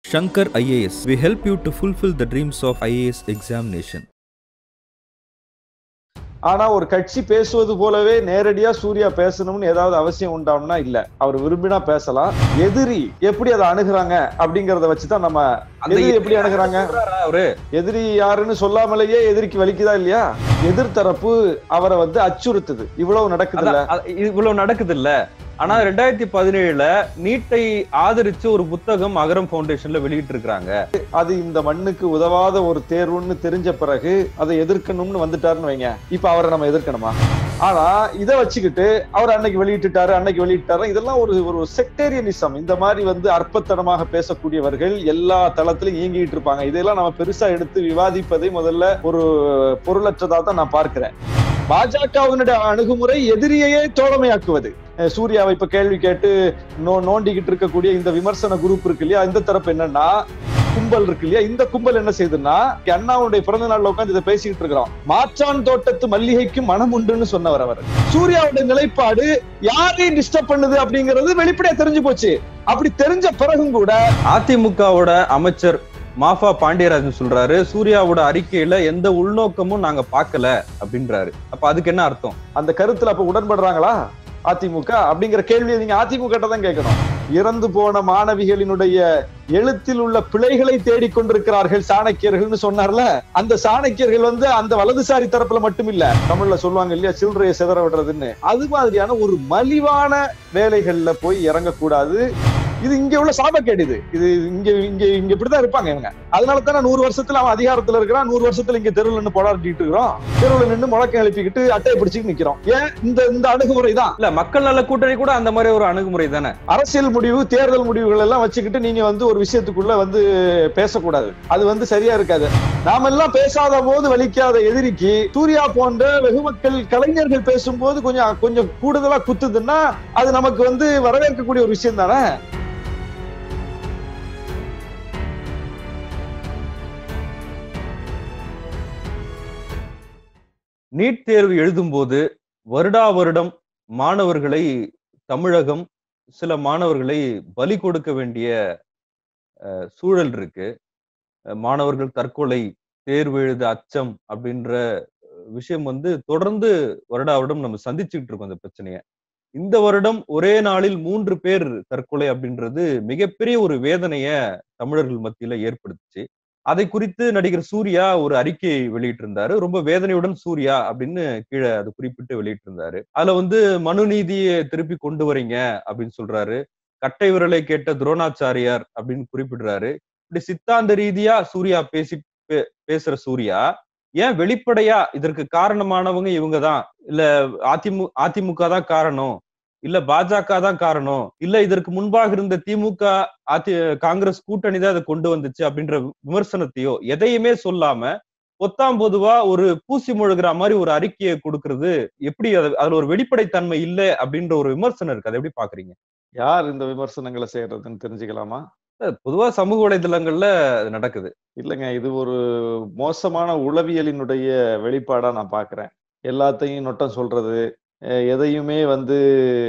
Shankar IAS. We help you to fulfill the dreams of IAS examination. ஆனா ஒரு கட்சி பேசுவது போலவே நேரடியா சூர்யா பேசணும்னு ஏதாவது அவசியம் உண்டாம்னா இல்ல அவர் விரும்பினா பேசலாம் எதிரி எப்படி அதை அணுகுறாங்க அப்படிங்கறத வச்சுதான் நம்ம அந்த எதிரி எப்படி அணுகுறாங்க சொல்றாரா அவரு எதிரி யாருன்னு சொல்லாமலேயே எதிரிக்கு வலிக்குதா இல்லையா எதிர்த்தரப்பு அவரை வந்து அச்சுறுத்துது இவ்வளவு நடக்குதுல்ல அதான், அ- இவ்வளவு நடக்குது இல்ல ஆனா ரெண்டாயிரத்தி பதினேழுல நீட்டை ஆதரிச்சு ஒரு புத்தகம் அகரம் பவுண்டேஷன்ல வெளியிட்டு இருக்காங்க அது இந்த மண்ணுக்கு உதவாத ஒரு தேர்வுன்னு தெரிஞ்ச பிறகு அதை எதிர்க்கணும்னு வந்துட்டாருன்னு வைங்க இப்ப அவரை நம்ம எதிர்க்கணுமா ஆனா இதை வச்சுக்கிட்டு அவர் அன்னைக்கு வெளியிட்டுட்டாரு அன்னைக்கு வெளியிட்டாரு இதெல்லாம் ஒரு ஒரு செக்டேரியனிசம் இந்த மாதிரி வந்து அற்பத்தனமாக பேசக்கூடியவர்கள் எல்லா தளத்திலும் இயங்கிட்டு இருப்பாங்க இதெல்லாம் நம்ம பெருசா எடுத்து விவாதிப்பதை முதல்ல ஒரு பொருளற்றதா தான் நான் பார்க்கிறேன் பாஜகவினுடைய அணுகுமுறை எதிரியையே தோழமையாக்குவது அஹ் சூர்யாவை இப்ப கேள்வி கேட்டு நோ நோண்டிக்கிட்டு இருக்கக்கூடிய இந்த விமர்சன குரூப் இருக்கு இல்லையா இந்த தரப்பு என்னன்னா கும்பல் இருக்கு இல்லையா இந்த கும்பல் என்ன செய்யுதுன்னா அண்ணாவுடைய பிறந்த நாள்ல உட்காந்து இதை பேசிக்கிட்டு இருக்கிறோம் மாற்றான் தோட்டத்து மல்லிகைக்கு மனம் உண்டுன்னு சொன்னவர் அவர் சூர்யாவுடைய நிலைப்பாடு யாரையும் டிஸ்டர்ப் பண்ணுது அப்படிங்கிறது வெளிப்படையா தெரிஞ்சு போச்சு அப்படி தெரிஞ்ச பிறகும் கூட அதிமுகவோட அமைச்சர் மாஃபா பாண்டியராஜன் சொல்றாரு சூர்யாவோட அறிக்கையில எந்த உள்நோக்கமும் நாங்க பார்க்கல அப்படின்றாரு அப்ப அதுக்கு என்ன அர்த்தம் அந்த கருத்துல அப்ப உடன்படுறாங்களா அதிமுக அப்படிங்கிற கேள்வியை நீங்க அதிமுக தான் கேட்கணும் இறந்து போன மாணவிகளினுடைய எழுத்தில் உள்ள பிழைகளை தேடிக்கொண்டிருக்கிறார்கள் சாணக்கியர்கள்னு சொன்னார்ல அந்த சாணக்கியர்கள் வந்து அந்த வலதுசாரி தரப்புல மட்டும் இல்ல தமிழ்ல சொல்லுவாங்க இல்லையா சில்லறையை சிதற விடுறதுன்னு அது மாதிரியான ஒரு மலிவான வேலைகள்ல போய் இறங்கக்கூடாது இது இங்க உள்ள சாபக்கேடு இது இது இங்க இங்க இங்க இப்படிதான் இருப்பாங்க இவங்க அதனால தானே நூறு வருஷத்துல அவன் அதிகாரத்துல இருக்கிறான் நூறு வருஷத்துல இங்க தெருவில் நின்று போராடிட்டு இருக்கிறோம் தெருவில் நின்று முழக்கம் எழுப்பிக்கிட்டு அட்டையை பிடிச்சிட்டு நிக்கிறோம் ஏன் இந்த இந்த அணுகுமுறை தான் இல்ல மக்கள் நல கூட்டணி கூட அந்த மாதிரி ஒரு அணுகுமுறை தானே அரசியல் முடிவு தேர்தல் முடிவுகள் எல்லாம் வச்சுக்கிட்டு நீங்க வந்து ஒரு விஷயத்துக்குள்ள வந்து பேசக்கூடாது அது வந்து சரியா இருக்காது நாம எல்லாம் பேசாத போது வலிக்காத எதிரிக்கு சூர்யா போன்ற வெகுமக்கள் கலைஞர்கள் பேசும்போது கொஞ்சம் கொஞ்சம் கூடுதலா குத்துதுன்னா அது நமக்கு வந்து வரவேற்கக்கூடிய ஒரு விஷயம் தானே நீட் தேர்வு எழுதும்போது வருடா வருடம் மாணவர்களை தமிழகம் சில மாணவர்களை பலி கொடுக்க வேண்டிய அஹ், சூழல் இருக்கு அஹ், மாணவர்கள் தற்கொலை தேர்வு எழுத அச்சம் அப்படின்ற அஹ், விஷயம் வந்து தொடர்ந்து வருடா வருடம் நம்ம சந்திச்சுட்டு இருக்கோம் அந்த பிரச்சனைய இந்த வருடம் ஒரே நாளில் மூன்று பேர் தற்கொலை அப்படின்றது மிகப்பெரிய ஒரு வேதனைய தமிழர்கள் மத்தியில ஏற்படுத்துச்சு அதை குறித்து நடிகர் சூர்யா ஒரு அறிக்கையை வெளியிட்டிருந்தாரு ரொம்ப வேதனையுடன் சூர்யா அப்படின்னு கீழே அது குறிப்பிட்டு வெளியிட்டிருந்தாரு அதுல வந்து மனு நீதியை திருப்பி கொண்டு வரீங்க அப்படின்னு சொல்றாரு கட்டை விரலை கேட்ட துரோணாச்சாரியார் அப்படின்னு குறிப்பிடுறாரு இப்படி சித்தாந்த ரீதியா சூர்யா பேசி பே- பேசுற சூர்யா ஏன் வெளிப்படையா இதற்கு காரணமானவங்க இவங்க தான் இல்ல அதிமுக அதிமுக தான் காரணம் இல்ல பாஜக தான் காரணம் இல்ல இதற்கு முன்பாக இருந்த திமுக அதி காங்கிரஸ் கூட்டணி தான் அதை கொண்டு வந்துச்சு அப்படின்ற விமர்சனத்தையோ எதையுமே சொல்லாம பொத்தாம் பொதுவா ஒரு பூசி முழுகிற மாதிரி ஒரு அறிக்கையை கொடுக்கிறது எப்படி அது- அதுல ஒரு வெளிப்படைத்தன்மை இல்ல அப்படின்ற ஒரு விமர்சனம் இருக்கு அதை எப்படி பாக்குறீங்க யார் இந்த விமர்சனங்களை செய்யறதுன்னு தெரிஞ்சுக்கலாமா பொதுவா சமூக வலைதளங்கள்ல அது நடக்குது இல்லைங்க இது ஒரு மோசமான உளவியலினுடைய வெளிப்பாடா நான் பார்க்கிறேன் எல்லாத்தையும் நொட்டம் சொல்றது அஹ் எதையுமே வந்து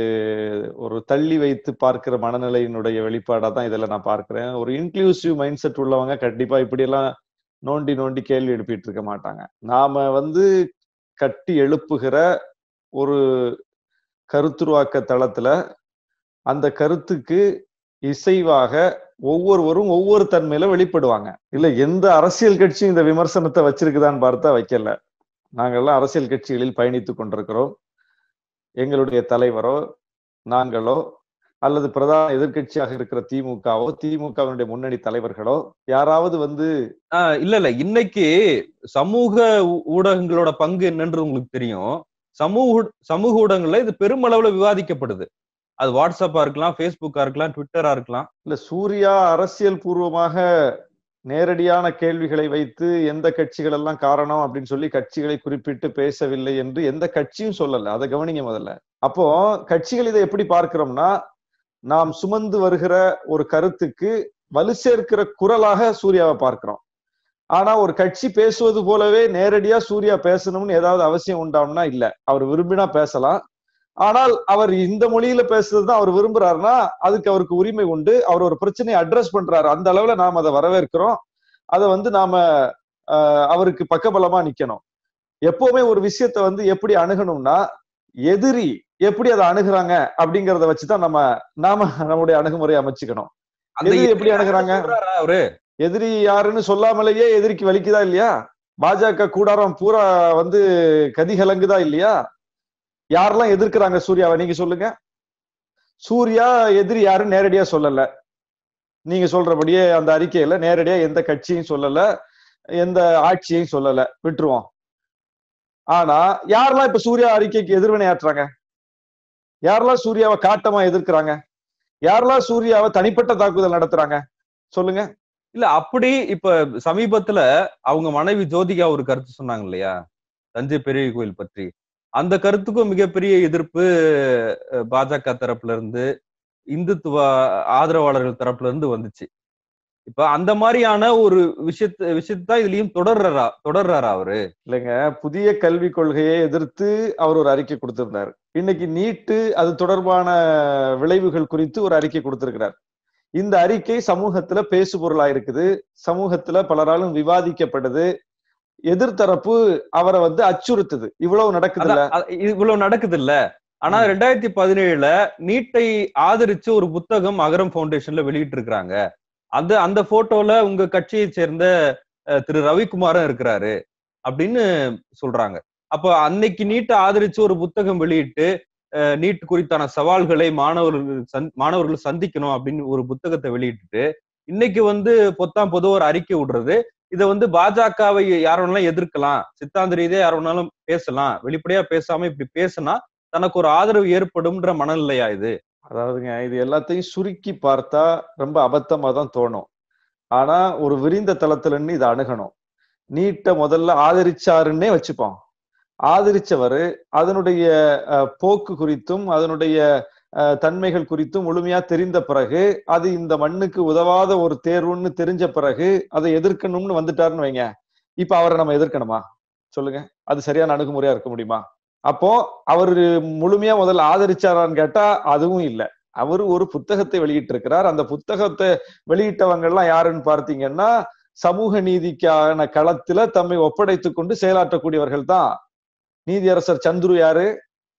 ஒரு தள்ளி வைத்து பார்க்கிற மனநிலையினுடைய வெளிப்பாடா தான் இதில் நான் பார்க்கிறேன் ஒரு இன்க்ளூசிவ் மைண்ட் செட் உள்ளவங்க கண்டிப்பா இப்படியெல்லாம் நோண்டி நோண்டி கேள்வி எழுப்பிட்டு இருக்க மாட்டாங்க நாம வந்து கட்டி எழுப்புகிற ஒரு கருத்துருவாக்க தளத்துல அந்த கருத்துக்கு இசைவாக ஒவ்வொருவரும் ஒவ்வொரு தன்மையில வெளிப்படுவாங்க இல்ல எந்த அரசியல் கட்சியும் இந்த விமர்சனத்தை வச்சிருக்குதான்னு பார்த்தா வைக்கல நாங்கெல்லாம் அரசியல் கட்சிகளில் பயணித்துக் கொண்டிருக்கிறோம் எங்களுடைய தலைவரோ நாங்களோ அல்லது பிரதான எதிர்க்கட்சியாக இருக்கிற திமுகவோ திமுகவினுடைய முன்னணி தலைவர்களோ யாராவது வந்து ஆஹ் இல்ல இல்ல இன்னைக்கு சமூக ஊ- ஊடகங்களோட பங்கு என்னன்றது உங்களுக்கு தெரியும் சமூக ஊட- சமூக ஊடகங்கள்ல இது பெருமளவுல விவாதிக்கப்படுது அது வாட்ஸ்அப்பா இருக்கலாம் ஃபேஸ்புக்கா இருக்கலாம் ட்விட்டரா இருக்கலாம் இல்ல சூர்யா அரசியல் பூர்வமாக நேரடியான கேள்விகளை வைத்து எந்த கட்சிகள் எல்லாம் காரணம் அப்படின்னு சொல்லி கட்சிகளை குறிப்பிட்டு பேசவில்லை என்று எந்த கட்சியும் சொல்லல அதை கவனிங்க முதல்ல அப்போ கட்சிகள் இதை எப்படி பார்க்கிறோம்னா நாம் சுமந்து வருகிற ஒரு கருத்துக்கு வலு சேர்க்கிற குரலாக சூர்யாவை பார்க்கிறோம் ஆனா ஒரு கட்சி பேசுவது போலவே நேரடியா சூர்யா பேசணும்னு ஏதாவது அவசியம் உண்டாம்னா இல்ல அவர் விரும்பினா பேசலாம் ஆனால் அவர் இந்த மொழியில பேசுறதுதான் அவர் விரும்புறாருன்னா அதுக்கு அவருக்கு உரிமை உண்டு அவர் ஒரு பிரச்சனையை அட்ரஸ் பண்றாரு அந்த அளவுல நாம் அதை வரவேற்கிறோம் அதை வந்து நாம ஆஹ், அவருக்கு பக்கபலமா நிக்கணும் எப்பவுமே ஒரு விஷயத்தை வந்து எப்படி அணுகணும்னா எதிரி எப்படி அதை அணுகுறாங்க அப்படிங்கறத வச்சுதான் நம்ம நாம நம்முடைய அணுகுமுறையை அமைச்சுக்கணும் அந்த எதிரி எப்படி அணுகுறாங்க? சொல்றாரா அவரு எதிரி யாருன்னு சொல்லாமலேயே எதிரிக்கு வலிக்குதா இல்லையா பாஜக கூடாரம் பூரா வந்து கதிகலங்குதா இல்லையா யாரெல்லாம் எதிர்க்கிறாங்க சூர்யாவை நீங்க சொல்லுங்க சூர்யா எதிரி யாருன்னு நேரடியா சொல்லல நீங்க சொல்றபடியே அந்த அறிக்கையில நேரடியா எந்த கட்சியும் சொல்லல எந்த ஆட்சியையும் சொல்லல விட்டுருவோம் ஆனா யாரெல்லாம் இப்ப சூர்யா அறிக்கைக்கு எதிர்வினையாற்றுறாங்க யாரெல்லாம் சூர்யாவை காட்டமா எதிர்க்கிறாங்க யாரெல்லாம் சூர்யாவை தனிப்பட்ட தாக்குதல் நடத்துறாங்க சொல்லுங்க இல்ல அப்படி இப்ப சமீபத்துல அவங்க மனைவி ஜோதிகா ஒரு கருத்து சொன்னாங்க இல்லையா தஞ்சை பெரிய கோயில் பற்றி அந்த கருத்துக்கும் மிகப்பெரிய எதிர்ப்பு அஹ், பாஜக தரப்புல இருந்து இந்துத்துவ ஆதரவாளர்கள் தரப்புல இருந்து வந்துச்சு இப்ப அந்த மாதிரியான ஒரு விஷயத்த விஷயத்தான் இதுலயும் தொடர்றாரா தொடர்றாரா அவரு இல்லைங்க புதிய கல்விக் கொள்கையை எதிர்த்து அவர் ஒரு அறிக்கை கொடுத்திருந்தார் இன்னைக்கு நீட்டு அது தொடர்பான விளைவுகள் குறித்து ஒரு அறிக்கை கொடுத்திருக்கிறார் இந்த அறிக்கை சமூகத்துல பேசு பொருளா இருக்குது சமூகத்துல பலராலும் விவாதிக்கப்படுது எதிர்த்தரப்பு அவரை வந்து அச்சுறுத்துது இவ்வளவு நடக்குதுல்ல அதான், அ- இவ்வளவு நடக்குது இல்ல ஆனா ம். ரெண்டாயிரத்தி பதினேழுல நீட்டை ஆதரிச்சு ஒரு புத்தகம் அகரம் ஃபவுண்டேஷன்ல வெளியிட்டு இருக்காங்க அந்த அந்த போட்டோல உங்க கட்சியை சேர்ந்த அஹ், திரு ரவிக்குமாரும் இருக்கிறாரு அப்படின்னு சொல்றாங்க அப்ப அன்னைக்கு நீட்டை ஆதரிச்சு ஒரு புத்தகம் வெளியிட்டு அஹ், நீட் குறித்தான சவால்களை மாணவர்கள் சந்- மாணவர்கள் சந்திக்கணும் அப்படின்னு ஒரு புத்தகத்தை வெளியிட்டுட்டு இன்னைக்கு வந்து பொத்தாம் பொதுவா ஒரு அறிக்கை விடுறது இதை வந்து பாஜகவை யார் வேணாலும் எதிர்க்கலாம் சித்தாந்த ரீதியா யார் வேணாலும் பேசலாம் வெளிப்படையா பேசாம இப்படி பேசினா தனக்கு ஒரு ஆதரவு ஏற்படும்ன்ற மனநிலையா இது அதாவதுங்க இது எல்லாத்தையும் சுருக்கி பார்த்தா ரொம்ப அபத்தமா தான் தோணும் ஆனா ஒரு விரிந்த தளத்துல நின்னு இதை அணுகணும் நீட்டை முதல்ல ஆதரிச்சாருன்னே வச்சுப்போம் ஆதரிச்சவர் அதனுடைய அஹ், போக்கு குறித்தும் அதனுடைய அஹ், தன்மைகள் குறித்தும் முழுமையா தெரிந்த பிறகு அது இந்த மண்ணுக்கு உதவாத ஒரு தேர்வுன்னு தெரிஞ்ச பிறகு அதை எதிர்க்கணும்னு வந்துட்டாருன்னு வைங்க இப்ப அவரை நம்ம எதிர்க்கணுமா சொல்லுங்க அது சரியான அணுகுமுறையா இருக்க முடியுமா அப்போ அவர் முழுமையா முதல்ல ஆதரிச்சாரான்னு கேட்டா அதுவும் இல்ல அவர் ஒரு புத்தகத்தை வெளியிட்டு இருக்கிறார் அந்த புத்தகத்தை வெளியிட்டவங்க எல்லாம் யாருன்னு பார்த்தீங்கன்னா சமூக நீதிக்கான களத்துல தம்மை ஒப்படைத்துக் கொண்டு செயலாற்றக்கூடியவர்கள் தான் நீதியரசர் சந்துரு யாரு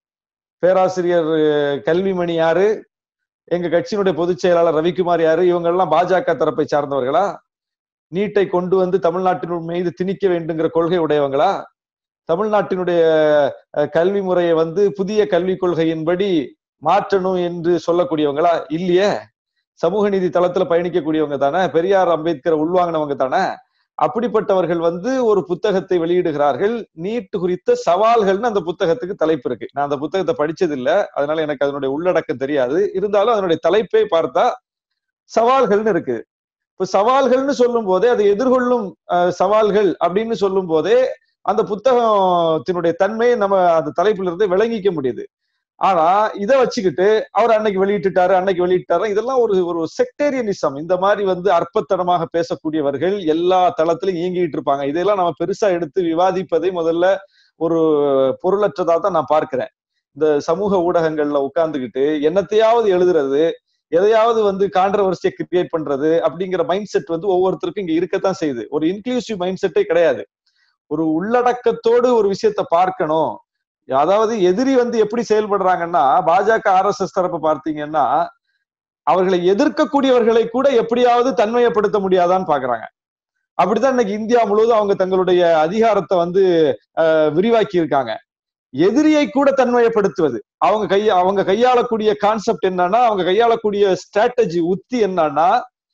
பேராசிரியர் அஹ், கல்விமணி யாரு எங்க கட்சியினுடைய பொதுச் செயலாளர் ரவிக்குமார் யாரு இவங்க எல்லாம் பாஜக தரப்பை சார்ந்தவர்களா நீட்டை கொண்டு வந்து தமிழ்நாட்டின் மீது திணிக்க வேண்டுங்கிற கொள்கை உடையவங்களா தமிழ்நாட்டினுடைய அஹ், கல்வி முறையை வந்து புதிய கல்விக் கொள்கையின்படி மாற்றணும் என்று சொல்லக்கூடியவங்களா இல்லையே சமூக நீதி தளத்துல பயணிக்கக்கூடியவங்க தானே பெரியார் அம்பேத்கர் உள்வாங்கினவங்க தானே அப்படிப்பட்டவர்கள் வந்து ஒரு புத்தகத்தை வெளியிடுகிறார்கள் நீட் குறித்த சவால்கள்னு அந்த புத்தகத்துக்கு தலைப்பு இருக்கு நான் அந்த புத்தகத்தை படிச்சது இல்ல அதனால எனக்கு அதனுடைய உள்ளடக்கம் தெரியாது இருந்தாலும் அதனுடைய தலைப்பை பார்த்தா சவால்கள்னு இருக்கு இப்ப சவால்கள்னு சொல்லும் போதே அதை எதிர்கொள்ளும் அஹ், சவால்கள் அப்படின்னு சொல்லும் போதே அந்த புத்தகத்தினுடைய தன்மையை நம்ம அந்த தலைப்புல இருந்து விளங்கிக்க முடியுது ஆனா இதை வச்சுக்கிட்டு அவர் அன்னைக்கு வெளியிட்டுட்டாரு அன்னைக்கு வெளியிட்டாரு இதெல்லாம் ஒரு ஒரு செக்டேரியனிசம் இந்த மாதிரி வந்து அற்பத்தனமாக பேசக்கூடியவர்கள் எல்லா தளத்திலும் இயங்கிட்டு இருப்பாங்க இதெல்லாம் நம்ம பெருசா எடுத்து விவாதிப்பதை முதல்ல ஒரு பொருளற்றதா தான் நான் பார்க்கிறேன் இந்த சமூக ஊடகங்கள்ல உட்கார்ந்துகிட்டு என்னத்தையாவது எழுதுறது எதையாவது வந்து கான்ட்ரவர்சியை கிரியேட் பண்றது அப்படிங்கிற மைண்ட் செட் வந்து ஒவ்வொருத்தருக்கும் இங்க இருக்கத்தான் செய்யுது ஒரு இன்க்ளூசிவ் மைண்ட் செட்டே கிடையாது ஒரு உள்ளடக்கத்தோடு ஒரு விஷயத்த பார்க்கணும் அதாவது எதிரி வந்து எப்படி செயல்படுறாங்கன்னா பாஜக ஆர்எஸ்எஸ் தரப்பு பார்த்தீங்கன்னா அவர்களை எதிர்க்கக்கூடியவர்களை கூட எப்படியாவது தன்மையப்படுத்த முடியாதான்னு பாக்குறாங்க அப்படித்தான் இன்னைக்கு இந்தியா முழுவதும் அவங்க தங்களுடைய அதிகாரத்தை வந்து அஹ், விரிவாக்கி இருக்காங்க எதிரியை கூட தன்மையப்படுத்துவது அவங்க கை அவங்க கையாளக்கூடிய கான்செப்ட் என்னன்னா அவங்க கையாளக்கூடிய ஸ்ட்ராட்டஜி உத்தி என்னன்னா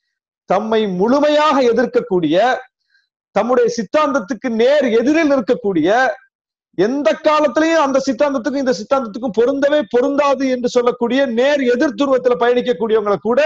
தம்மை முழுமையாக எதிர்க்கக்கூடிய தம்முடைய சித்தாந்தத்துக்கு நேர் எதிரில் இருக்கக்கூடிய எந்த காலத்திலையும் அந்த சித்தாந்தத்துக்கும் இந்த சித்தாந்தத்துக்கும் பொருந்தவே பொருந்தாது என்று சொல்லக்கூடிய நேர் எதிர் துருவத்துல பயணிக்கக்கூடியவங்களை கூட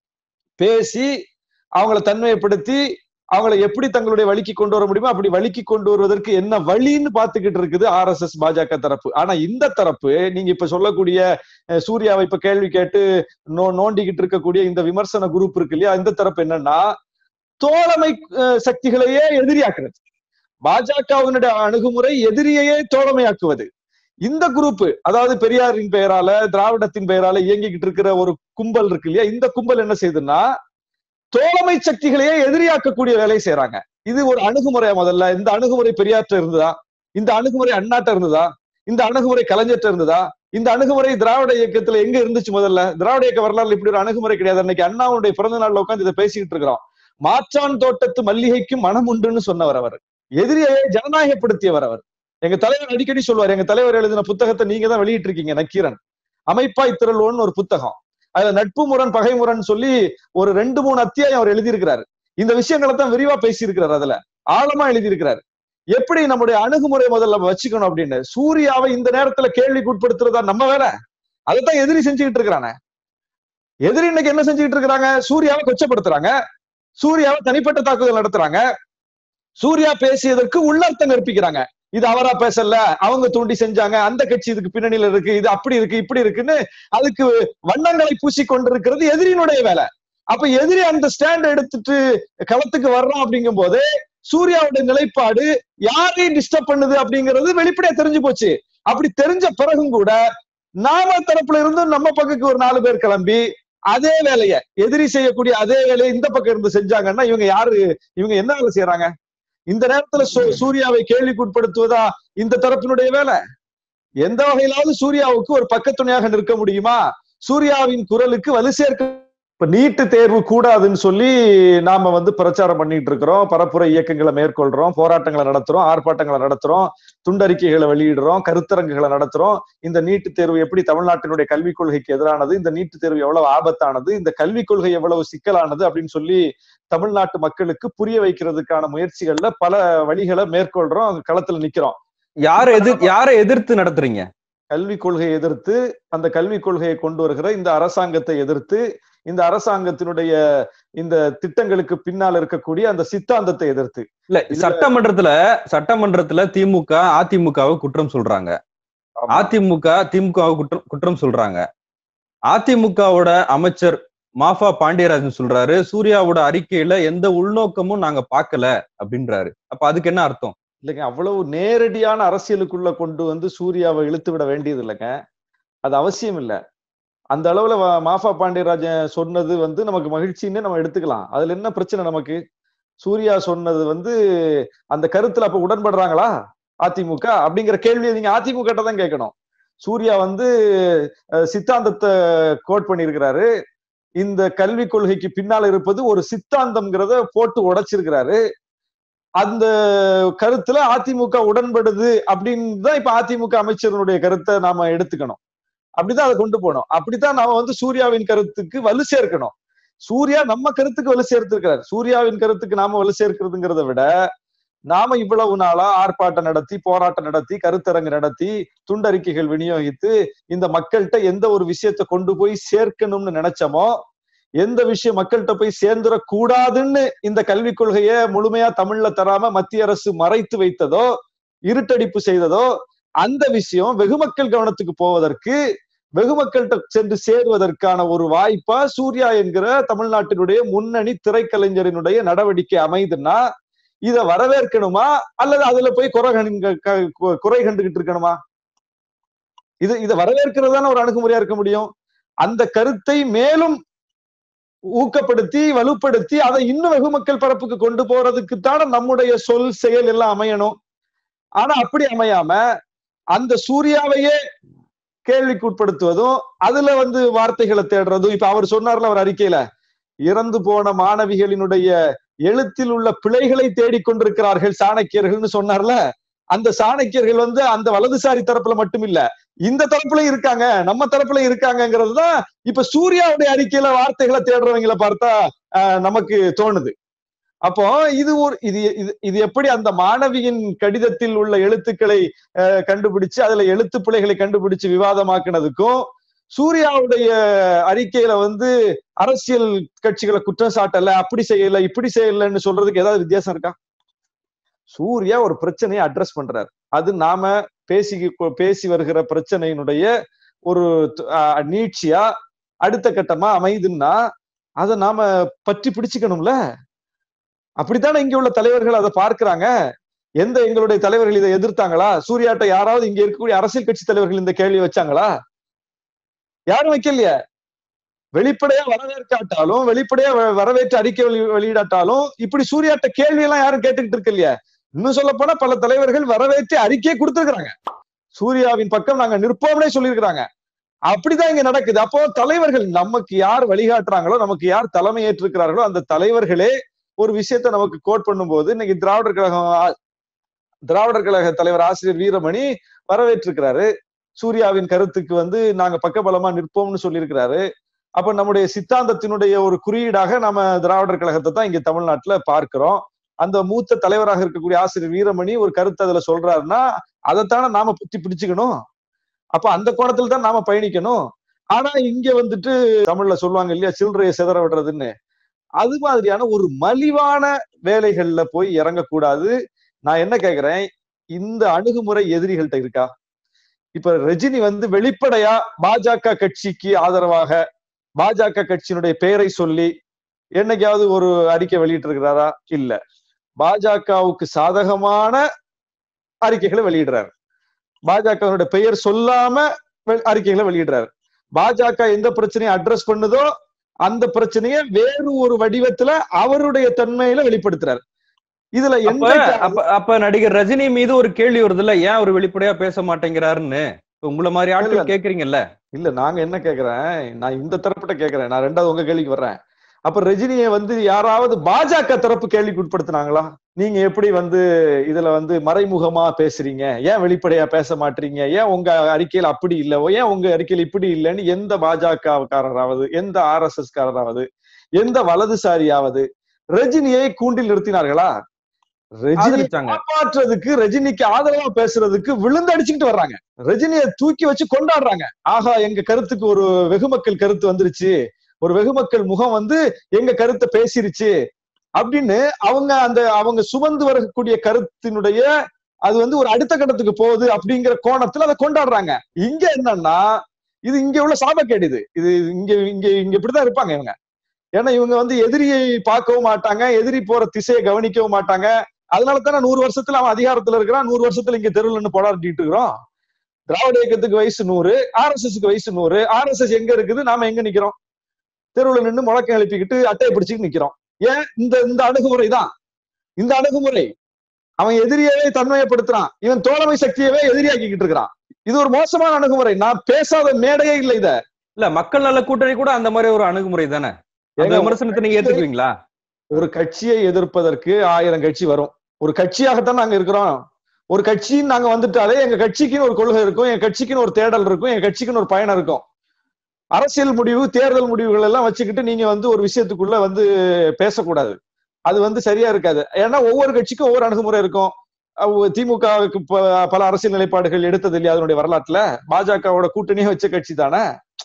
பேசி அவங்கள தன்மையப்படுத்தி அவங்கள எப்படி தங்களுடைய வழிக்கு கொண்டு வர முடியுமோ அப்படி வழிக்கு கொண்டு வருவதற்கு என்ன வழின்னு பாத்துக்கிட்டு இருக்குது ஆர் எஸ் எஸ் பாஜக தரப்பு ஆனா இந்த தரப்பு நீங்க இப்ப சொல்லக்கூடிய அஹ், சூர்யாவை இப்ப கேள்வி கேட்டு நோ நோண்டிக்கிட்டு இருக்கக்கூடிய இந்த விமர்சன குரூப் இருக்கு இல்லையா இந்த தரப்பு என்னன்னா தோழமை அஹ், சக்திகளையே எதிரியாக்குறது பாஜகவினுடைய அணுகுமுறை எதிரியையே தோழமையாக்குவது இந்த குரூப் அதாவது பெரியாரின் பெயரால திராவிடத்தின் பெயரால இயங்கிக்கிட்டு இருக்கிற ஒரு கும்பல் இருக்கு இல்லையா இந்த கும்பல் என்ன செய்யுதுன்னா தோழமை சக்திகளையே எதிரியாக்கக்கூடிய வேலையை செய்யறாங்க இது ஒரு அணுகுமுறை முதல்ல இந்த அணுகுமுறை பெரியாற்ற இருந்ததா இந்த அணுகுமுறை அண்ணாட்ட இருந்ததா இந்த அணுகுமுறை கலைஞர்ட்ட இருந்ததா இந்த அணுகுமுறை திராவிட இயக்கத்துல எங்க இருந்துச்சு முதல்ல திராவிட இயக்க வரலாறு இப்படி ஒரு அணுகுமுறை கிடையாது அன்னைக்கு அண்ணாவுடைய பிறந்த நாள்ல உட்காந்து இதை பேசிக்கிட்டு இருக்கிறோம் மாற்றான் தோட்டத்து மல்லிகைக்கு மனம் உண்டுன்னு சொன்னவர் அவர் எதிரியை ஜனநாயகப்படுத்தியவர் அவர் எங்க தலைவர் அடிக்கடி சொல்லுவார் எங்க தலைவர் எழுதின புத்தகத்தை நீங்க தான் வெளியிட்டு இருக்கீங்க நக்கீரன் அமைப்பாய் திரள்வோன்னு ஒரு புத்தகம் அதுல நட்பு முரண் பகை முரண் சொல்லி ஒரு ரெண்டு மூணு அத்தியாயம் அவர் எழுதியிருக்கிறாரு இந்த விஷயங்களை தான் விரிவா பேசியிருக்கிறார் அதுல ஆழமா எழுதியிருக்கிறார் எப்படி நம்முடைய அணுகுமுறை முதல்ல வச்சுக்கணும் அப்படின்னு சூர்யாவை இந்த நேரத்துல கேள்விக்கு உட்படுத்துறதா நம்ம வேலை அதைத்தான் எதிரி செஞ்சுக்கிட்டு இருக்கிறாங்க எதிரி இன்னைக்கு என்ன செஞ்சுக்கிட்டு இருக்கிறாங்க சூர்யாவை கொச்சப்படுத்துறாங்க சூர்யாவை தனிப்பட்ட தாக்குதல் நடத்துறாங்க சூர்யா பேசியதற்கு உள்ளர்த்தம் கற்பிக்கிறாங்க இது அவரா பேசல அவங்க தூண்டி செஞ்சாங்க அந்த கட்சி இதுக்கு பின்னணியில இருக்கு இது அப்படி இருக்கு இப்படி இருக்குன்னு அதுக்கு வண்ணங்களை பூசி கொண்டிருக்கிறது எதிரியினுடைய வேலை அப்ப எதிரி அந்த ஸ்டாண்ட் எடுத்துட்டு களத்துக்கு வர்றான் அப்படிங்கும் போது சூர்யாவுடைய நிலைப்பாடு யாரையும் டிஸ்டர்ப் பண்ணுது அப்படிங்கிறது வெளிப்படையா தெரிஞ்சு போச்சு அப்படி தெரிஞ்ச பிறகும் கூட நாம தரப்புல இருந்து நம்ம பக்கத்துக்கு ஒரு நாலு பேர் கிளம்பி அதே வேலைய எதிரி செய்யக்கூடிய அதே வேலையை இந்த பக்கம் இருந்து செஞ்சாங்கன்னா இவங்க யாரு இவங்க என்ன வேலை செய்யறாங்க இந்த நேரத்துல சூ- சூர்யாவை கேள்விக்குட்படுத்துவதா இந்த தரப்பினுடைய வேலை எந்த வகையிலாவது சூர்யாவுக்கு ஒரு பக்கத்துணையாக நிற்க முடியுமா சூர்யாவின் குரலுக்கு வலு சேர்க்க இப்ப நீட்டு தேர்வு கூடாதுன்னு சொல்லி நாம வந்து பிரச்சாரம் பண்ணிட்டு இருக்கிறோம் பரப்புரை இயக்கங்களை மேற்கொள்றோம் போராட்டங்களை நடத்துறோம் ஆர்ப்பாட்டங்களை நடத்துறோம் துண்டறிக்கைகளை வெளியிடுறோம் கருத்தரங்குகளை நடத்துறோம் இந்த நீட்டு தேர்வு எப்படி தமிழ்நாட்டினுடைய கல்விக் கொள்கைக்கு எதிரானது இந்த நீட்டு தேர்வு எவ்வளவு ஆபத்தானது இந்த கல்விக் கொள்கை எவ்வளவு சிக்கலானது அப்படின்னு சொல்லி தமிழ்நாட்டு மக்களுக்கு புரிய வைக்கிறதுக்கான முயற்சிகள்ல பல வழிகளை மேற்கொள்றோம் அங்க களத்துல நிக்கிறோம் யாரை எதிர் யாரை எதிர்த்து நடத்துறீங்க கல்விக் கொள்கையை எதிர்த்து அந்த கல்விக் கொள்கையை கொண்டு வருகிற இந்த அரசாங்கத்தை எதிர்த்து இந்த அரசாங்கத்தினுடைய இந்த திட்டங்களுக்கு பின்னால் இருக்கக்கூடிய அந்த சித்தாந்தத்தை எதிர்த்து இல்ல இதுல- சட்டமன்றத்துல சட்டமன்றத்துல திமுக அதிமுகவை குற்றம் சொல்றாங்க அதிமுக திமுகவை குற்றம் குற்றம் சொல்றாங்க அதிமுகவோட அமைச்சர் மாஃபா பாண்டியராஜன் சொல்றாரு சூர்யாவோட அறிக்கையில எந்த உள்நோக்கமும் நாங்க பார்க்கல அப்படின்றாரு அப்ப அதுக்கு என்ன அர்த்தம் இல்லைங்க அவ்வளவு நேரடியான அரசியலுக்குள்ள கொண்டு வந்து சூர்யாவை இழுத்து விட வேண்டியது இல்லைங்க அது அவசியம் இல்ல அந்த அளவுல வ- மாஃபா பாண்டியராஜன் சொன்னது வந்து நமக்கு மகிழ்ச்சின்னு நம்ம எடுத்துக்கலாம் அதுல என்ன பிரச்சனை நமக்கு சூர்யா சொன்னது வந்து அந்த கருத்துல அப்ப உடன்படுறாங்களா அதிமுக அப்படிங்கிற கேள்வியை நீங்க அதிமுக கிட்ட தான் கேட்கணும் சூர்யா வந்து அஹ், சித்தாந்தத்தை கோட் பண்ணியிருக்கிறாரு இந்த கல்விக் கொள்கைக்கு பின்னால் இருப்பது ஒரு சித்தாந்தம்ங்கிறத போட்டு உடைச்சிருக்கிறாரு அந்த கருத்துல அதிமுக உடன்படுது அப்படின்னு தான் இப்ப அதிமுக அமைச்சர்களுடைய கருத்தை நாம எடுத்துக்கணும் அப்படிதான் அதை கொண்டு போகணும் அப்படித்தான் நாம வந்து சூர்யாவின் கருத்துக்கு வலு சேர்க்கணும் சூர்யா நம்ம கருத்துக்கு வலு சேர்த்திருக்கிறார் சூர்யாவின் கருத்துக்கு நாம வலு சேர்க்கிறதுங்கிறத விட நாம இவ்வளவு நாளா ஆர்ப்பாட்டம் நடத்தி போராட்டம் நடத்தி கருத்தரங்கு நடத்தி துண்டறிக்கைகள் விநியோகித்து இந்த மக்கள்கிட்ட எந்த ஒரு விஷயத்தை கொண்டு போய் சேர்க்கணும்னு நினைச்சோமோ எந்த விஷயம் மக்கள்கிட்ட போய் சேர்ந்துடக் கூடாதுன்னு இந்த கல்விக் கொள்கையை முழுமையா தமிழ்ல தராம மத்திய அரசு மறைத்து வைத்ததோ இருட்டடிப்பு செய்ததோ அந்த விஷயம் வெகுமக்கள் கவனத்துக்கு போவதற்கு வெகுமக்கள்கிட்ட சென்று சேருவதற்கான ஒரு வாய்ப்பா சூர்யா என்கிற தமிழ்நாட்டினுடைய முன்னணி திரைக்கலைஞரினுடைய நடவடிக்கை அமைதுன்னா இத வரவேற்கணுமா அல்லது அதுல போய் குறை கண்டு- க- கு- குறை கண்டுகிட்டு இருக்கணுமா இது இதை வரவேற்கிறதான ஒரு அணுகுமுறையா இருக்க முடியும் அந்த கருத்தை மேலும் ஊக்கப்படுத்தி வலுப்படுத்தி அதை இன்னும் வெகுமக்கள் பரப்புக்கு கொண்டு போறதுக்கு தானே நம்முடைய சொல் செயல் எல்லாம் அமையணும் ஆனா அப்படி அமையாம அந்த சூர்யாவையே கேள்விக்கு உட்படுத்துவதும் அதுல வந்து வார்த்தைகளை தேடுறதும் இப்ப அவர் சொன்னார்ல அவர் அறிக்கையில இறந்து போன மாணவிகளினுடைய எழுத்தில் உள்ள பிழைகளை தேடிக்கொண்டிருக்கிறார்கள் சாணக்கியர்கள்னு சொன்னார்ல அந்த சாணக்கியர்கள் வந்து அந்த வலதுசாரி தரப்புல மட்டும் இல்ல இந்த தரப்புல இருக்காங்க நம்ம தரப்புல இருக்காங்கங்கிறது தான் இப்ப சூர்யாவுடைய அறிக்கையில வார்த்தைகளை தேடுறவங்கள பார்த்தா ஆஹ், நமக்கு தோணுது அப்போ இது ஒரு இது இது இது எப்படி அந்த மாணவியின் கடிதத்தில் உள்ள எழுத்துக்களை அஹ், கண்டுபிடிச்சு அதுல எழுத்து பிழைகளை கண்டுபிடிச்சு விவாதமாக்குனதுக்கும் சூர்யாவுடைய அறிக்கையில வந்து அரசியல் கட்சிகளை குற்றம் சாட்டல அப்படி செய்யல இப்படி செய்யலன்னு சொல்றதுக்கு ஏதாவது வித்தியாசம் இருக்கா சூர்யா ஒரு பிரச்சனையை அட்ரஸ் பண்றாரு அது நாம பேசி பேசி வருகிற பிரச்சனையினுடைய ஒரு து- அஹ், நீட்சியா அடுத்த கட்டமா அமைதுன்னா அதை நாம பற்றி பிடிச்சுக்கணும்ல அப்படித்தானே இங்க உள்ள தலைவர்கள் அதை பார்க்கிறாங்க எந்த எங்களுடைய தலைவர்கள் இதை எதிர்த்தாங்களா சூர்யாட்ட யாராவது இங்க இருக்கக்கூடிய அரசியல் கட்சி தலைவர்கள் இந்த கேள்வி வச்சாங்களா யாரும் வைக்கலையே வெளிப்படையா வரவேற்காட்டாலும் வெளிப்படையா வ- வரவேற்று அறிக்கை வெளி- வெளியிடாட்டாலும் இப்படி சூர்யாட்ட கேள்வி எல்லாம் யாரும் கேட்டுக்கிட்டு இருக்கு இல்லையா இன்னும் சொல்ல போனா பல தலைவர்கள் வரவேற்று அறிக்கையை கொடுத்திருக்கிறாங்க சூர்யாவின் பக்கம் நாங்க நிற்போம்னே சொல்லியிருக்கிறாங்க அப்படிதான் இங்க நடக்குது அப்போ தலைவர்கள் நமக்கு யார் வழிகாட்டுறாங்களோ நமக்கு யார் தலைமை ஏற்றிருக்கிறார்களோ அந்த தலைவர்களே ஒரு விஷயத்தை நமக்கு கோட் பண்ணும்போது இன்னைக்கு திராவிடர் கழகம் ஆ- திராவிடர் கழக தலைவர் ஆசிரியர் வீரமணி வரவேற்றிருக்கிறாரு சூர்யாவின் கருத்துக்கு வந்து நாங்க பக்கபலமா நிற்போம்னு சொல்லியிருக்கிறாரு அப்ப நம்முடைய சித்தாந்தத்தினுடைய ஒரு குறியீடாக நம்ம திராவிடர் கழகத்தை தான் இங்க தமிழ்நாட்டுல பார்க்கிறோம் அந்த மூத்த தலைவராக இருக்கக்கூடிய ஆசிரியர் வீரமணி ஒரு கருத்து அதுல சொல்றாருன்னா அதைத்தானே நாம பத்தி பிடிச்சுக்கணும் அப்ப அந்த கோணத்துல தான் நாம பயணிக்கணும் ஆனா இங்க வந்துட்டு தமிழ்ல சொல்லுவாங்க இல்லையா சில்லறையை சிதற விடுறதுன்னு அது மாதிரியான ஒரு மலிவான வேலைகள்ல போய் இறங்கக்கூடாது நான் என்ன கேக்குறேன் இந்த அணுகுமுறை எதிரிகள்கிட்ட இருக்கா இப்ப ரஜினி வந்து வெளிப்படையா பாஜக கட்சிக்கு ஆதரவாக பாஜக கட்சியினுடைய பெயரை சொல்லி என்னைக்காவது ஒரு அறிக்கை வெளியிட்டு இருக்கிறாரா இல்ல பாஜகவுக்கு சாதகமான அறிக்கைகளை வெளியிடுறாரு பாஜகவினுடைய பெயர் சொல்லாம வெ- அறிக்கைகளை வெளியிடுறாரு பாஜக எந்த பிரச்சனையை அட்ரஸ் பண்ணுதோ அந்த பிரச்சனையை வேறு ஒரு வடிவத்துல அவருடைய தன்மையில வெளிப்படுத்துறாரு இதுல அப்ப என்னைக்கு அப்ப அப்ப நடிகர் ரஜினி மீது ஒரு கேள்வி வருதுல்ல ஏன் அவர் வெளிப்படையா பேச மாட்டேங்கிறாருன்னு இப்ப உங்களை மாதிரி இல்ல. ஆட்கள் கேக்குறீங்கல்ல இல்ல நாங்க என்ன கேக்குறேன் நான் இந்த தரப்பிட்ட கேக்குறேன் நான் ரெண்டாவது உங்க கேள்விக்கு வர்றேன் அப்ப ரஜினியை வந்து யாராவது பாஜக தரப்பு கேள்விக்கு உட்படுத்தினாங்களா நீங்க எப்படி வந்து இதுல வந்து மறைமுகமா பேசுறீங்க ஏன் வெளிப்படையா பேச மாட்டீங்க ஏன் உங்க அறிக்கையில அப்படி இல்ல ஏன் உங்க அறிக்கையில இப்படி இல்லைன்னு எந்த பாஜகக்காரராவது எந்த ஆர் எஸ் எஸ் காரராவது எந்த வலதுசாரியாவது ரஜினியை கூண்டில் நிறுத்தினார்களா ரஜினி ஆதரிச்சாங்க காப்பாற்றுறதுக்கு ரஜினிக்கு ஆதரவா பேசுறதுக்கு விழுந்து அடிச்சுக்கிட்டு வர்றாங்க ரஜினியை தூக்கி வச்சு கொண்டாடுறாங்க ஆஹா எங்க கருத்துக்கு ஒரு வெகுமக்கள் கருத்து வந்துருச்சு ஒரு வெகுமக்கள் முகம் வந்து எங்க கருத்தை பேசிருச்சு அப்படின்னு அவங்க அந்த அவங்க சுமந்து வரக்கூடிய கருத்தினுடைய அது வந்து ஒரு அடுத்த கட்டத்துக்கு போகுது அப்படிங்கிற கோணத்துல அதை கொண்டாடுறாங்க இங்க என்னன்னா இது இங்க உள்ள சாபக்கேடு இது இது இங்க இங்க இங்க இப்படிதான் இருப்பாங்க இவங்க ஏன்னா இவங்க வந்து எதிரியை பார்க்கவும் மாட்டாங்க எதிரி போற திசையை கவனிக்கவும் மாட்டாங்க அதனால தானே நூறு வருஷத்துல அவன் அதிகாரத்துல இருக்கிறான் நூறு வருஷத்துல இங்க தெருவில் நின்று போராடிட்டு இருக்கிறோம் திராவிட இயக்கத்துக்கு வயசு நூறு ஆர்எஸ்எஸ்க்கு வயசு நூறு ஆர்எஸ்எஸ் எங்க இருக்குது நாம எங்க நிக்கிறோம் தெருவுல நின்று முழக்கம் எழுப்பிக்கிட்டு அட்டையை பிடிச்சிட்டு நிக்கிறோம் ஏன் இந்த இந்த அணுகுமுறை தான் இந்த அணுகுமுறை அவன் எதிரியவே தன்மையப்படுத்துறான் இவன் தோழமை சக்தியவே எதிரியாக்கிக்கிட்டு இருக்கிறான் இது ஒரு மோசமான அணுகுமுறை நான் பேசாத மேடையே இல்லை இத இல்ல மக்கள் நல கூட்டணி கூட அந்த மாதிரி ஒரு அணுகுமுறை தானே அந்த ஏங்க, விமர்சனத்தை நீங்க ஏத்துக்குவீங்களா ஒரு கட்சியை எதிர்ப்பதற்கு ஆயிரம் கட்சி வரும் ஒரு கட்சியாகத்தான் நாங்க இருக்கிறோம் ஒரு கட்சின்னு நாங்க வந்துட்டாலே எங்க கட்சிக்குன்னு ஒரு கொள்கை இருக்கும் என் கட்சிக்குன்னு ஒரு தேடல் இருக்கும் என் கட்சிக்குன்னு ஒரு பயணம் இருக்கும் அரசியல் முடிவு தேர்தல் முடிவுகள் எல்லாம் வச்சுக்கிட்டு நீங்க வந்து ஒரு விஷயத்துக்குள்ள வந்து பேசக்கூடாது அது வந்து சரியா இருக்காது ஏன்னா ஒவ்வொரு கட்சிக்கும் ஒவ்வொரு அணுகுமுறை இருக்கும் அவ்வ- திமுகவுக்கு ப- பல அரசியல் நிலைப்பாடுகள் எடுத்தது இல்லையா அதனுடைய வரலாற்றுல பாஜகவோட கூட்டணியே வச்ச கட்சி தானே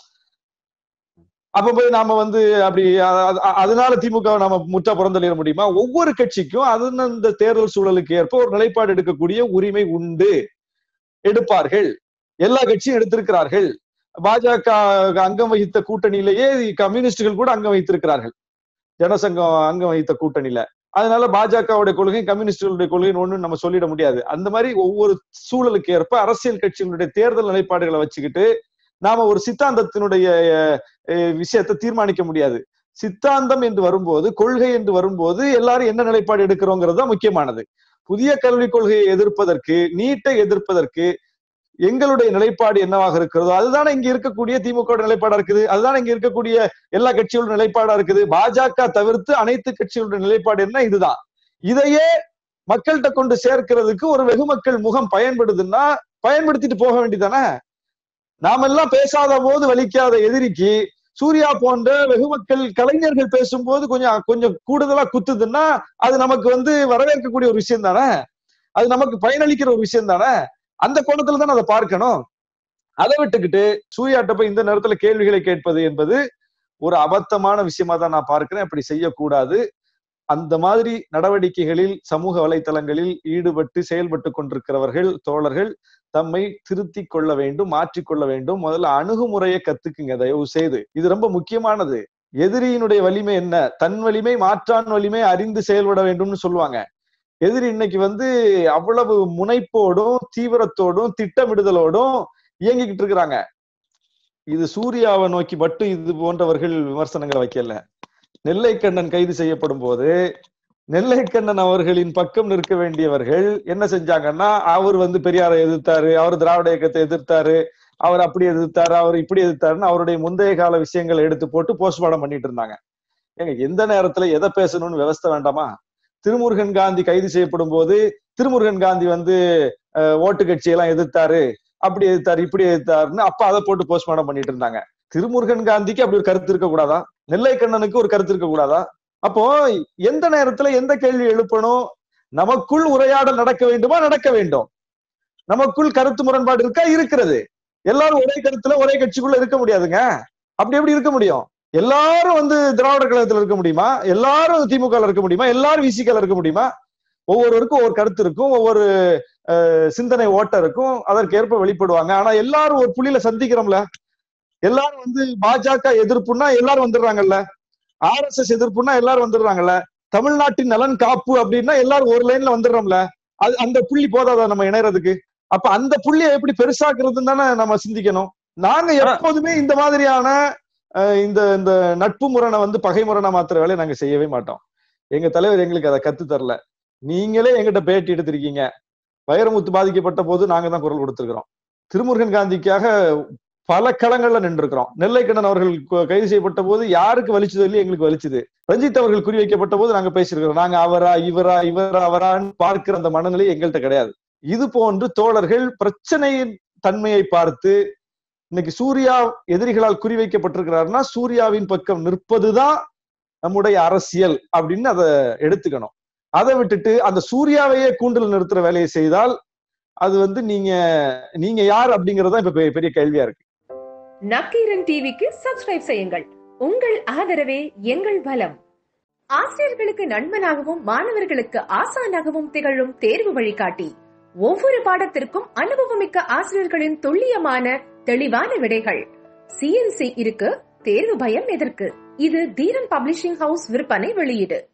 அப்ப போய் நாம வந்து அப்படி அ- அ- அதனால திமுக நாம முற்றா புறந்தள்ளிட முடியுமா ஒவ்வொரு கட்சிக்கும் அது அந்த தேர்தல் சூழலுக்கு ஏற்ப ஒரு நிலைப்பாடு எடுக்கக்கூடிய உரிமை உண்டு எடுப்பார்கள் எல்லா கட்சியும் எடுத்திருக்கிறார்கள் பாஜக அங்கம் வகித்த கூட்டணியிலேயே கம்யூனிஸ்டுகள் கூட அங்கம் வைத்திருக்கிறார்கள் ஜனசங்கம் அங்கம் வகித்த கூட்டணியில அதனால பாஜகவுடைய கொள்கை கம்யூனிஸ்டுகளுடைய கொள்கை ஒண்ணு நம்ம சொல்லிட முடியாது அந்த மாதிரி ஒவ்வொரு சூழலுக்கு ஏற்ப அரசியல் கட்சிகளுடைய தேர்தல் நிலைப்பாடுகளை வச்சுக்கிட்டு நாம ஒரு சித்தாந்தத்தினுடைய அஹ், விஷயத்தை தீர்மானிக்க முடியாது சித்தாந்தம் என்று வரும்போது கொள்கை என்று வரும்போது எல்லாரும் என்ன நிலைப்பாடு எடுக்கிறோங்கிறது தான் முக்கியமானது புதிய கல்விக் கொள்கையை எதிர்ப்பதற்கு நீட்டை எதிர்ப்பதற்கு எங்களுடைய நிலைப்பாடு என்னவாக இருக்கிறதோ அதுதானே இங்க இருக்கக்கூடிய திமுக நிலைப்பாடா இருக்குது அதுதானே இங்க இருக்கக்கூடிய எல்லா கட்சிகளோட நிலைப்பாடா இருக்குது பாஜக தவிர்த்து அனைத்து கட்சிகளோட நிலைப்பாடு என்ன இதுதான் இதையே மக்கள்கிட்ட கொண்டு சேர்க்கிறதுக்கு ஒரு வெகுமக்கள் முகம் பயன்படுதுன்னா பயன்படுத்திட்டு போக வேண்டியதானே நாமெல்லாம் பேசாத போது வலிக்காத எதிரிக்கு சூர்யா போன்ற வெகுமக்கள் கலைஞர்கள் பேசும்போது கொஞ்சம் கொஞ்சம் கூடுதலா குத்துதுன்னா அது நமக்கு வந்து வரவேற்கக்கூடிய ஒரு விஷயம் தானே அது நமக்கு பயனளிக்கிற ஒரு விஷயம் தானே அந்த கோணத்துல தான் அதை பார்க்கணும் அதை விட்டுக்கிட்டு சூர்யாட்ட போய் இந்த நேரத்துல கேள்விகளை கேட்பது என்பது ஒரு அபத்தமான விஷயமா தான் நான் பார்க்கிறேன் அப்படி செய்யக்கூடாது அந்த மாதிரி நடவடிக்கைகளில் சமூக வலைத்தளங்களில் ஈடுபட்டு செயல்பட்டு கொண்டிருக்கிறவர்கள் தோழர்கள் தம்மை திருத்திக் கொள்ள வேண்டும் மாற்றிக்கொள்ள வேண்டும் முதல்ல அணுகுமுறையை கத்துக்குங்க தயவு செய்து இது ரொம்ப முக்கியமானது எதிரியினுடைய வலிமை என்ன தன் வலிமை மாற்றான் வலிமை அறிந்து செயல்பட வேண்டும்னு சொல்லுவாங்க எதிரி இன்னைக்கு வந்து அவ்வளவு முனைப்போடும் தீவிரத்தோடும் திட்டமிடுதலோடும் இயங்கிக்கிட்டு இருக்கிறாங்க இது சூர்யாவை நோக்கி மட்டும் இது போன்றவர்கள் விமர்சனங்களை வைக்கல நெல்லைக்கண்ணன் கைது செய்யப்படும் போது நெல்லைக்கண்ணன் அவர்களின் பக்கம் நிற்க வேண்டியவர்கள் என்ன செஞ்சாங்கன்னா அவர் வந்து பெரியாரை எதிர்த்தாரு அவர் திராவிட இயக்கத்தை எதிர்த்தாரு அவர் அப்படி எதிர்த்தாரு அவர் இப்படி எதிர்த்தாருன்னு அவருடைய முந்தைய கால விஷயங்களை எடுத்து போட்டு போஸ்ட்மார்டம் பண்ணிட்டு இருந்தாங்க ஏங்க எந்த நேரத்துல எதை பேசணும்னு விவஸ்தை வேண்டாமா திருமுருகன் காந்தி கைது செய்யப்படும் போது திருமுருகன் காந்தி வந்து அஹ், ஓட்டு கட்சியெல்லாம் எதிர்த்தாரு அப்படி எதிர்த்தாரு இப்படி எதிர்த்தாருன்னு அப்ப அதை போட்டு போஸ்ட்மார்டம் பண்ணிட்டு இருந்தாங்க திருமுருகன் காந்திக்கு அப்படி ஒரு கருத்து இருக்க கூடாதா நெல்லைக்கண்ணனுக்கு ஒரு கருத்து இருக்க கூடாதா அப்போ எந்த நேரத்துல எந்த கேள்வி எழுப்பணும் நமக்குள் உரையாடல் நடக்க வேண்டுமா நடக்க வேண்டும் நமக்குள் கருத்து முரண்பாடு இருக்கா இருக்கிறது எல்லாரும் ஒரே கருத்துல ஒரே கட்சிக்குள்ள இருக்க முடியாதுங்க அப்படி எப்படி இருக்க முடியும் எல்லாரும் வந்து திராவிட கழகத்துல இருக்க முடியுமா எல்லாரும் திமுக ல இருக்க முடியுமா எல்லாரும் விசிகல இருக்க முடியுமா ஒவ்வொருவருக்கும் ஒவ்வொரு கருத்து இருக்கும் ஒவ்வொரு அஹ், சிந்தனை ஓட்டம் இருக்கும் அதற்கேற்ப வெளிப்படுவாங்க ஆனா எல்லாரும் ஒரு புள்ளியில சந்திக்கிறோம்ல எல்லாரும் வந்து பாஜக எதிர்ப்புன்னா எல்லாரும் வந்துடுறாங்கல்ல ஆர் எஸ் எஸ் எதிர்ப்புன்னா எல்லாரும் வந்துடுறாங்கல்ல தமிழ்நாட்டின் நலன் காப்பு அப்படின்னா எல்லாரும் ஒரு லைன்ல வந்துடுறோம்ல அது அந்த புள்ளி போதாதா நம்ம இணையறதுக்கு அப்ப அந்த புள்ளியை எப்படி பெருசாக்குறதுன்னு தானே நம்ம சிந்திக்கணும் நாங்க எப்போதுமே இந்த மாதிரியான அஹ், இந்த இந்த நட்பு முரணை வந்து பகை முரணா மாத்துற வேலையை நாங்க செய்யவே மாட்டோம் எங்க தலைவர் எங்களுக்கு அதை கத்து தரல நீங்களே எங்கிட்ட பேட்டி எடுத்திருக்கீங்க வைரமுத்து பாதிக்கப்பட்ட போது நாங்க தான் குரல் கொடுத்திருக்கிறோம் திருமுருகன் காந்திக்காக பல களங்கள்ல நின்றுக்கிறோம் நெல்லைக்கண்ணன் அவர்கள் கு- கைது செய்யப்பட்ட போது யாருக்கு வலிச்சது இல்லை எங்களுக்கு வலிச்சது ரஞ்சித் அவர்கள் குறி வைக்கப்பட்ட போது நாங்க பேசியிருக்கிறோம் நாங்க அவரா இவரா இவரா அவரான்னு பார்க்கிற அந்த மனநிலை எங்கள்கிட்ட கிடையாது இது போன்று தோழர்கள் பிரச்சனையின் தன்மையை பார்த்து இன்னைக்கு சூர்யா எதிரிகளால் குறிவைக்கப்பட்டிருக்கிறாருன்னா சூர்யாவின் பக்கம் நிற்பதுதான் நம்முடைய அரசியல் அப்படின்னு அதை எடுத்துக்கணும் அதை விட்டுட்டு அந்த சூர்யாவையே கூண்டில் நிறுத்துற வேலையை செய்தால் அது வந்து நீங்க நீங்க யார் அப்படிங்கறதா இப்ப பெ- பெரிய கேள்வியா இருக்கு நக்கீரன் டிவிக்கு சப்ஸ்கிரைப் செய்யுங்கள் உங்கள் ஆதரவே எங்கள் பலம் ஆசிரியர்களுக்கு நண்பனாகவும் மாணவர்களுக்கு ஆசானாகவும் திகழும் தேர்வு வழிகாட்டி ஒவ்வொரு பாடத்திற்கும் அனுபவமிக்க ஆசிரியர்களின் துல்லியமான தெளிவான விடைகள் சிஎன்சி இருக்கு தேர்வு பயம் எதற்கு இது தீரன் பப்ளிஷிங் ஹவுஸ் விற்பனை வெளியீடு